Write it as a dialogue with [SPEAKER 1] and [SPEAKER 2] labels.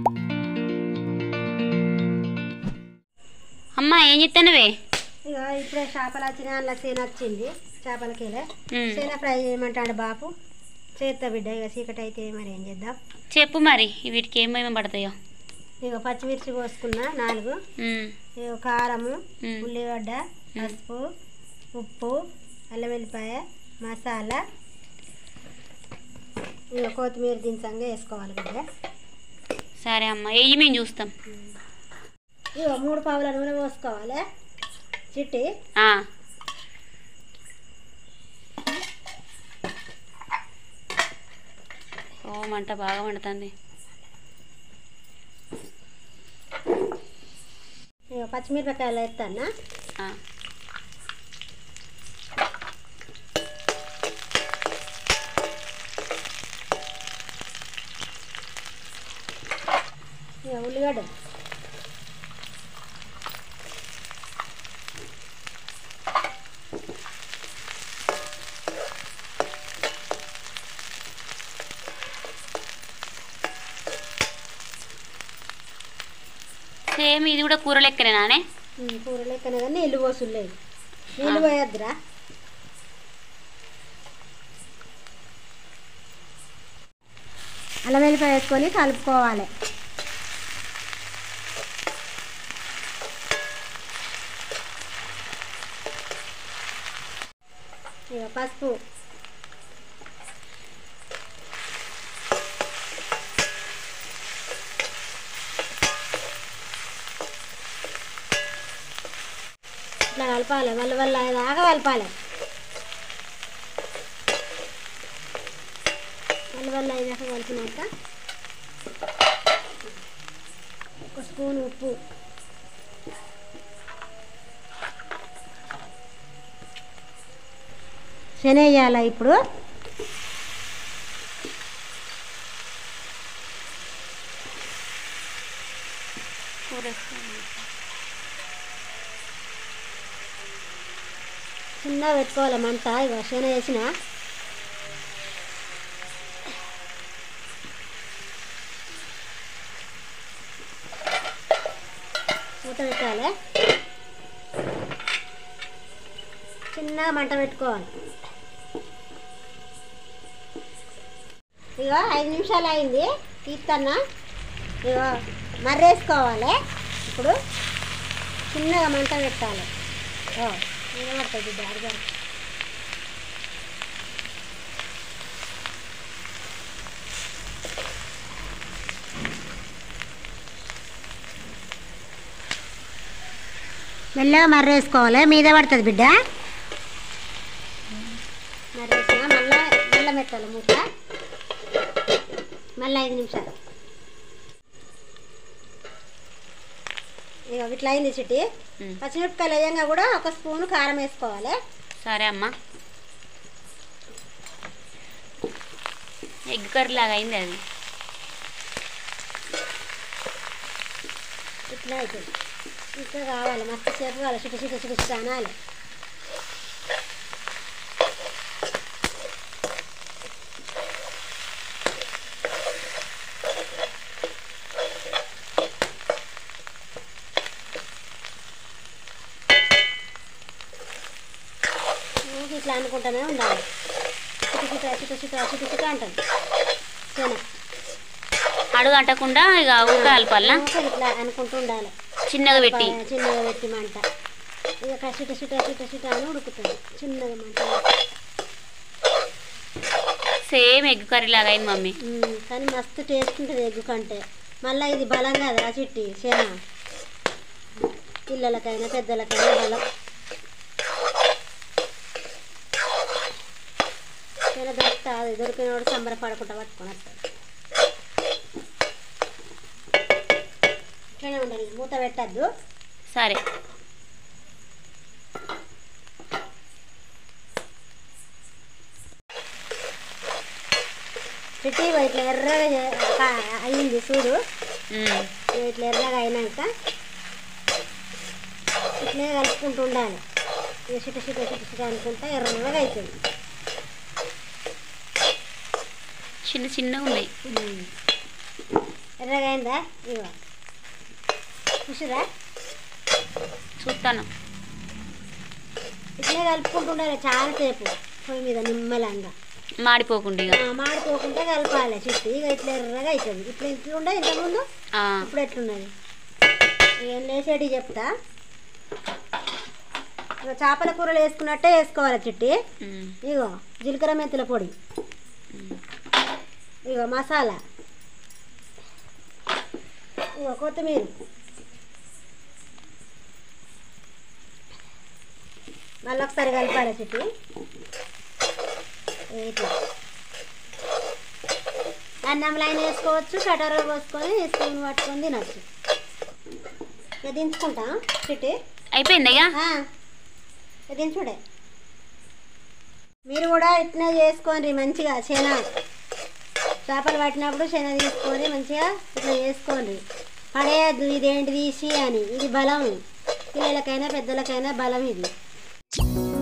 [SPEAKER 1] అమ్మ ఏం చెప్తానవే
[SPEAKER 2] ఇక ఇప్పుడే చేపలు వచ్చిన అందులో సేన వచ్చింది చేపలకేలే
[SPEAKER 1] ఉమ్.
[SPEAKER 2] సేన ఫ్రై చేయమంటాడు బాపు చేస్తా బిడ్డ ఇక చీకటి అయితే మరి ఏం చేద్దాం
[SPEAKER 1] చెప్పు మరి వీటికి ఏమేమి పడతాయో
[SPEAKER 2] ఇక పచ్చిమిర్చి కోసుకున్నా నాలుగు
[SPEAKER 1] ఉమ్,
[SPEAKER 2] ఇక కారము
[SPEAKER 1] ఉమ్.
[SPEAKER 2] ఉల్లిగడ్డ పసుపు ఉప్పు అల్లం వెల్లిపాయ మసాలా ఇక కొత్తిమీర దించంగా వేసుకోవాలి బిడ్డ
[SPEAKER 1] సరే అమ్మ వెయ్యి మేము చూస్తాం
[SPEAKER 2] ఇక మూడు పావుల నూనె పోసుకోవాలి చిట్టి
[SPEAKER 1] ఆ, ఓ మంట బాగా మండుతుంది
[SPEAKER 2] ఇక పచ్చిమిరపకాయలు వేస్తానా
[SPEAKER 1] ఆ,
[SPEAKER 2] ఇక ఉల్లిగడ్డ
[SPEAKER 1] సేమ్ ఇది కూడా కూర లెక్కనేనానే
[SPEAKER 2] ఉమ్, కూర లెక్కనే కానీ నీళ్ళు పోసులేదు నీళ్ళు పోయొద్దురా అల్లం వెల్లిపాయ వేసుకొని కలుపుకోవాలి ఇక పసుపు ఇట్లా కలపాలి వల్ల వల్ల దాకా కలపాలి వల్ల వల్ల దాకా కలిపినాక ఒక స్పూన్ ఉప్పు శనగ ఇప్పుడు
[SPEAKER 1] కూర వేసుకోవాలి.
[SPEAKER 2] చిన్నగా పెట్టుకోవాలి మంట ఇక శనగ వేసిన మూత పెట్టాలి చిన్నగా మంట పెట్టుకోవాలి ఇక ఐదు నిమిషాలు అయింది తీస్తున్నా ఇక మర్రేసుకోవాలి ఇప్పుడు చిన్నగా మంట పెట్టాలి ఓ, నిలబడుతుంది దారిగా మెల్లగా మర్రేసుకోవాలి మీద పడుతుంది బిడ్డ మర్రేసిన మళ్ళా మళ్ళీ పెట్టాలి మూత మళ్ళీ ఐదు నిమిషాలు ఇక ఇట్లా అయింది చిట్టి
[SPEAKER 1] ఉమ్,
[SPEAKER 2] పచ్చిమిరపకాయలు వేయంగా కూడా ఒక స్పూన్ కారం వేసుకోవాలి
[SPEAKER 1] సరే అమ్మ ఎగ్ కర్రీ లాగా అయింది అది
[SPEAKER 2] ఇట్లా అవుతుంది ఇంకా కావాలి మస్తు సేపు కావాలి చిట్టు చిట్టు చిట్టు చిట్టు అనాలి ఊరికే ఇట్లా అనుకుంటూనే ఉండాలి చిట్టు చిట్టు చిట్టు చిట్టు చిట్టు చిట్టు అంటుంది సరే
[SPEAKER 1] అడుగు అంటకుండా ఇక ఊక కలపాలనా
[SPEAKER 2] ఊరికే ఇట్లా అనుకుంటూ ఉండాలి
[SPEAKER 1] చిన్నగా పెట్టి
[SPEAKER 2] చిన్నగా పెట్టి మంట ఇక చిట చిట చిట చిట అని ఉడుకుతుంది చిన్నగా మంట
[SPEAKER 1] సేమ్ ఎగ్ కర్రీ లాగా అయింది మమ్మీ
[SPEAKER 2] ఉమ్, కానీ మస్తు టేస్ట్ ఉంటుంది ఎగ్గు కంటే మళ్ళీ ఇది బలం కదా చిట్టి సేన పిల్లలకైనా పెద్దలకైనా బలం సేన దొరుకుతుంది దొరికినోడు సంబరపడకుండా పట్టుకొని వస్తాడు ఇట్లనే ఉండాలి మూత పెట్టద్దు
[SPEAKER 1] సరే
[SPEAKER 2] చిట్టి ఇట్లా ఎర్రగా చే- కా- అయింది చూడు
[SPEAKER 1] ఉమ్,
[SPEAKER 2] ఇట్లా ఎర్రగా అయినాక ఇట్లే కలుపుకుంటూ ఉండాలి ఇక చిట చిట చిట చిట అనుకుంటా ఎర్రగా అవుతుంది
[SPEAKER 1] చిన్న చిన్నగా ఉన్నాయి
[SPEAKER 2] ఎర్రగా అయిందా ఇగో చూసిరా
[SPEAKER 1] చూస్తాను
[SPEAKER 2] ఇట్లే కలుపుకుంటుండాలి చాలాసేపు పొయ్యి మీద నిమ్మలంగా
[SPEAKER 1] మాడిపోకుండా ఇక
[SPEAKER 2] ఆ, మాడిపోకుండా కలపాలి చుట్టూ ఇక ఇట్లా ఎర్రగా అవుతుంది ఇప్పుడు ఇట్లుండే ఇంతకుముందు
[SPEAKER 1] ఆ,
[SPEAKER 2] ఇప్పుడు ఎట్లున్నది ఏం లేసేటి చెప్తా ఇక చేపల కూరలు వేసుకున్నట్టే వేసుకోవాలి చిట్టి
[SPEAKER 1] ఉమ్,
[SPEAKER 2] ఇగో జీలకర్ర మెంతుల పొడి
[SPEAKER 1] ఉమ్.
[SPEAKER 2] ఇగో మసాలా ఇగో కొత్తిమీర మళ్ళీ ఒకసారి కలపాలి చిట్టి ఇట్లా అన్నం లైన్ వేసుకోవచ్చు కటోర పోసుకొని స్పూన్ పట్టుకొని తినచ్చు ఇక దించుకుంటా చిట్టి
[SPEAKER 1] అయిపోయింది ఇక
[SPEAKER 2] ఆ, ఇక దించుడే మీరు కూడా ఇట్లా చేసుకోండి మంచిగా శన చేపలు పట్టినప్పుడు శన తీసుకొని మంచిగా ఇట్లా చేసుకోండి పడేయద్దు ఇదేంటి తీసి అని ఇది బలం పిల్లలకైనా పెద్దలకైనా బలం ఇది